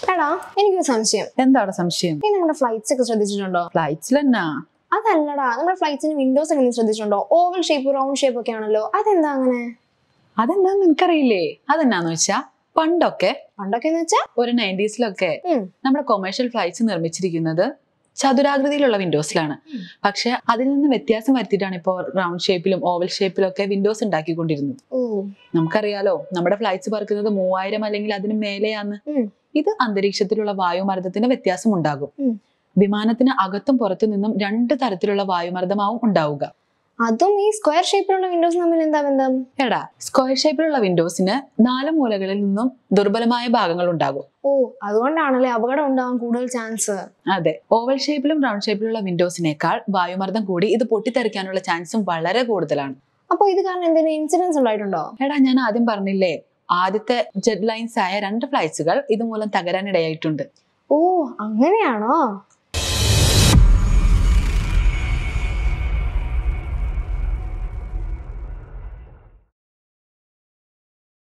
എടാ എനിക്കൊരു സംശയം എന്താണ് സംശയം നീ നമ്മുടെ ഫ്ലൈറ്റ്സ് ഒക്കെ ശ്രദ്ധിച്ചിട്ടുണ്ടോ ഫ്ലൈറ്റ്സിൽ എന്നാ അതല്ലടാ നമ്മുടെ ഫ്ലൈറ്റ്സിന് വിൻഡോസ് ഒക്കെ നീ ശ്രദ്ധിച്ചിട്ടുണ്ടോ ഓവൽ ഷേപ്പ് റൗണ്ട് ഷേപ്പ് ഒക്കെ ആണല്ലോ അതെന്താ അങ്ങനെ അതെന്താന്ന് നിനക്കറിയില്ലേ അതെന്നാന്ന് വെച്ചാ പണ്ടൊക്കെ പണ്ടൊക്കെ എന്ന് വെച്ചാ ഒരു നയൻറ്റീസിലൊക്കെ ഉം. നമ്മുടെ കൊമേഴ്ഷ്യൽ ഫ്ലൈറ്റ്സ് നിർമ്മിച്ചിരിക്കുന്നത് ചതുരാകൃതിയിലുള്ള വിൻഡോസിലാണ് ഉം. പക്ഷെ അതിൽ നിന്ന് വ്യത്യാസം വരുത്തിയിട്ടാണ് ഇപ്പോൾ റൗണ്ട് ഷേപ്പിലും ഓവൽ ഷേപ്പിലും ഒക്കെ വിൻഡോസ് ഉണ്ടാക്കിക്കൊണ്ടിരുന്നത് ഓ നമുക്കറിയാലോ നമ്മുടെ ഫ്ലൈറ്റ്സ് പറക്കുന്നത് മൂവായിരം അല്ലെങ്കിൽ അതിന് മേലെയാന്ന് ഉം. ഇത് അന്തരീക്ഷത്തിലുള്ള വായുമർദ്ദത്തിന് വ്യത്യാസം ഉണ്ടാകും ഉം. വിമാനത്തിന് അകത്തും പുറത്തു നിന്നും രണ്ട് തരത്തിലുള്ള വായുമർദ്ദമാവും ഉണ്ടാവുക അതും ഈ സ്ക്വയർ ഷേപ്പിലുള്ള വിൻഡോസ് തമ്മിൽ എന്താ ബന്ധം എടാ സ്ക്വയർ ഷേപ്പിലുള്ള വിൻഡോസിന് നാല് മൂലകളിൽ നിന്നും ദുർബലമായ ഭാഗങ്ങൾ ഉണ്ടാകും ഓ അതുകൊണ്ടാണല്ലേ അപകടം ഉണ്ടാവാൻ കൂടുതൽ ചാൻസ് അതെ ഓവൽ ഷേപ്പിലും റൗണ്ട് ഷേപ്പിലുള്ള വിൻഡോസിനേക്കാൾ വായുമർദ്ദം കൂടി ഇത് പൊട്ടിത്തെറിക്കാനുള്ള ചാൻസും വളരെ കൂടുതലാണ് അപ്പൊ ഇത് കാരണം എന്തെങ്കിലും ഇൻസിഡൻസ് ഉണ്ടായിട്ടുണ്ടോ എടാ ഞാൻ ആദ്യം പറഞ്ഞില്ലേ ആദ്യത്തെ ജെറ്റ് ലൈൻസ് ആയ രണ്ട് ഫ്ലൈറ്റ്സുകൾ ഇതുമൂലം തകരാനിടയായിട്ടുണ്ട് ഓ അങ്ങനെയാണോ